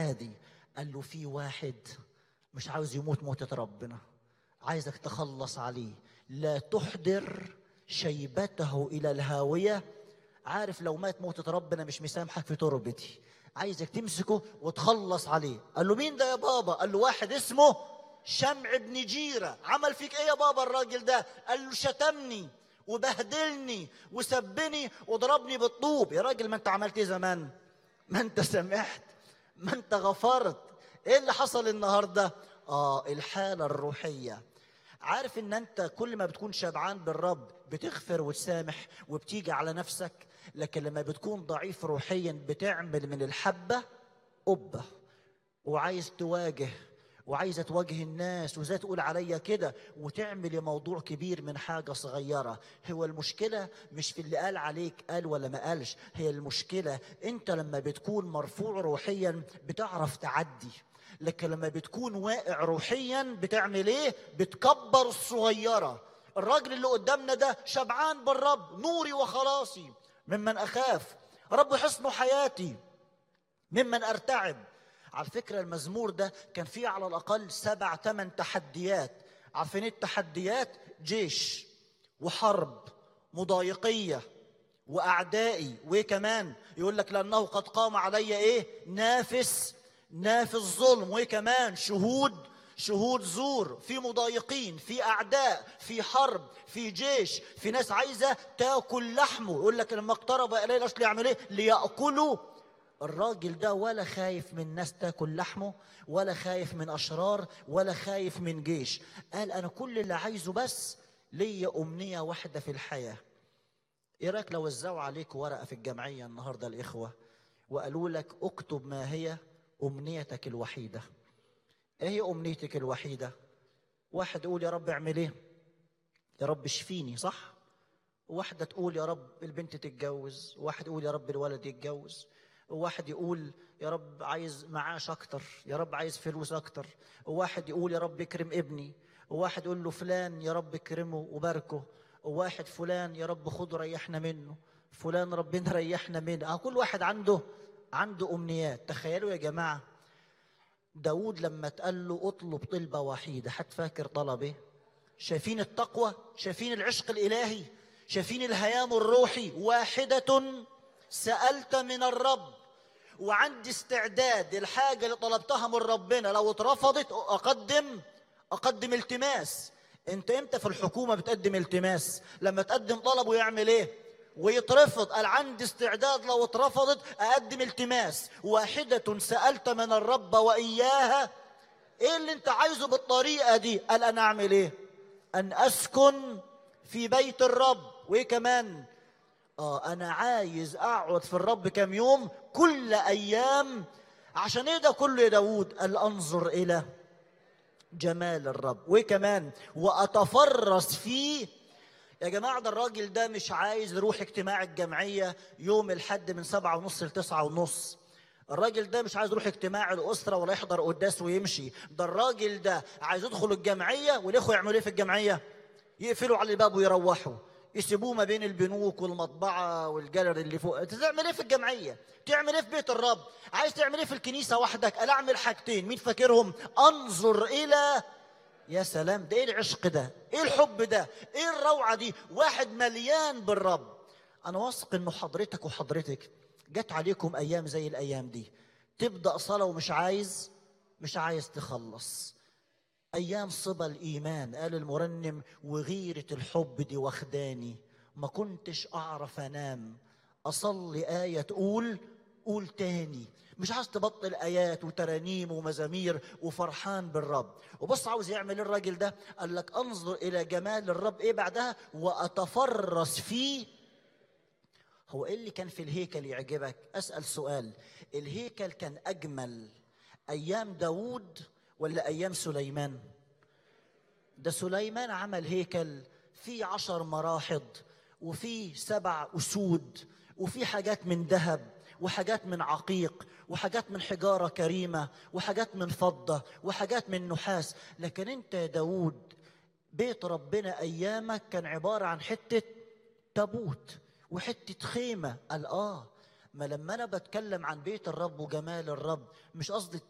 عادي قال له في واحد مش عاوز يموت موتة ربنا عايزك تخلص عليه لا تحضر شيبته إلى الهاوية عارف لو مات موتة ربنا مش مسامحك في تربتي عايزك تمسكه وتخلص عليه قال له مين ده يا بابا قال له واحد اسمه شمع بن جيرة عمل فيك ايه يا بابا الراجل ده قال له شتمني وبهدلني وسبني وضربني بالطوب يا راجل ما انت عملت ايه زمان ما انت سمحت ما انت غفرت ايه اللي حصل النهارده اه الحاله الروحيه عارف ان انت كل ما بتكون شبعان بالرب بتغفر وتسامح وبتيجي على نفسك لكن لما بتكون ضعيف روحيا بتعمل من الحبه قبه وعايز تواجه وعايزه تواجه الناس وازاي تقول عليا كده وتعملي موضوع كبير من حاجه صغيره هو المشكله مش في اللي قال عليك قال ولا ما قالش هي المشكله انت لما بتكون مرفوع روحيا بتعرف تعدي لكن لما بتكون واقع روحيا بتعمل ايه بتكبر الصغيره الراجل اللي قدامنا ده شبعان بالرب نوري وخلاصي ممن اخاف رب حصن حياتي ممن ارتعب على فكرة المزمور ده كان فيه على الأقل سبع ثمان تحديات عارفين إيه التحديات جيش وحرب مضايقية وأعدائي وإيه كمان يقول لك لأنه قد قام علي إيه نافس نافس ظلم وإيه كمان شهود شهود زور في مضايقين في أعداء في حرب في جيش في ناس عايزة تاكل لحمه يقول لك لما اقترب إليه الأصل يعمل إيه ليأكلوا الراجل ده ولا خايف من ناس تاكل لحمه ولا خايف من اشرار ولا خايف من جيش قال انا كل اللي عايزه بس ليا امنيه واحده في الحياه ايه رايك لو وزعوا عليك ورقه في الجمعيه النهارده الاخوه وقالوا لك اكتب ما هي امنيتك الوحيده ايه هي امنيتك الوحيده واحد يقول يا رب اعمل ايه يا رب اشفيني صح واحدة تقول يا رب البنت تتجوز واحد يقول يا رب الولد يتجوز وواحد يقول يا رب عايز معاش اكتر يا رب عايز فلوس اكتر وواحد يقول يا رب اكرم ابني وواحد يقول له فلان يا رب اكرمه وباركه وواحد فلان يا رب خده ريحنا منه فلان ربنا ريحنا منه اه كل واحد عنده عنده امنيات تخيلوا يا جماعه داود لما اتقال له اطلب طلبه وحيده حد فاكر طلب ايه شايفين التقوى شايفين العشق الالهي شايفين الهيام الروحي واحده سألت من الرب وعندي استعداد الحاجة اللي طلبتها من ربنا لو اترفضت أقدم أقدم التماس أنت إمتى في الحكومة بتقدم التماس لما تقدم طلب ويعمل إيه ويترفض قال عندي استعداد لو اترفضت أقدم التماس واحدة سألت من الرب وإياها إيه اللي أنت عايزه بالطريقة دي قال أنا أعمل إيه أن أسكن في بيت الرب وإيه كمان اه انا عايز اقعد في الرب كام يوم كل ايام عشان ايه ده كله يا داوود قال انظر الى جمال الرب وكمان واتفرس فيه يا جماعة ده الراجل ده مش عايز يروح اجتماع الجمعية يوم الحد من سبعة ونص لتسعة ونص الراجل ده مش عايز يروح اجتماع الأسرة ولا يحضر قداس ويمشي ده الراجل ده عايز يدخل الجمعية والإخوة يعملوا ايه في الجمعية يقفلوا على الباب ويروحوا يسيبوه ما بين البنوك والمطبعة والجاليري اللي فوق تعمل ايه في الجمعية تعمل ايه في بيت الرب عايز تعمل ايه في الكنيسة وحدك قال اعمل حاجتين مين فاكرهم انظر الى يا سلام ده ايه العشق ده ايه الحب ده ايه الروعة دي واحد مليان بالرب انا واثق انه حضرتك وحضرتك جت عليكم ايام زي الايام دي تبدأ صلاة ومش عايز مش عايز تخلص ايام صبا الايمان قال المرنم وغيره الحب دي واخداني ما كنتش اعرف انام اصلي ايه تقول قول تاني مش عايز تبطل ايات وترانيم ومزامير وفرحان بالرب وبص عاوز يعمل إيه الراجل ده قال لك انظر الى جمال الرب ايه بعدها واتفرس فيه هو ايه اللي كان في الهيكل يعجبك اسال سؤال الهيكل كان اجمل ايام داوود ولا ايام سليمان ده سليمان عمل هيكل فيه عشر مراحض وفيه سبع اسود وفيه حاجات من ذهب وحاجات من عقيق وحاجات من حجاره كريمه وحاجات من فضه وحاجات من نحاس لكن انت يا داوود بيت ربنا ايامك كان عباره عن حته تابوت وحته خيمه قال اه ما لما انا بتكلم عن بيت الرب وجمال الرب مش قصدي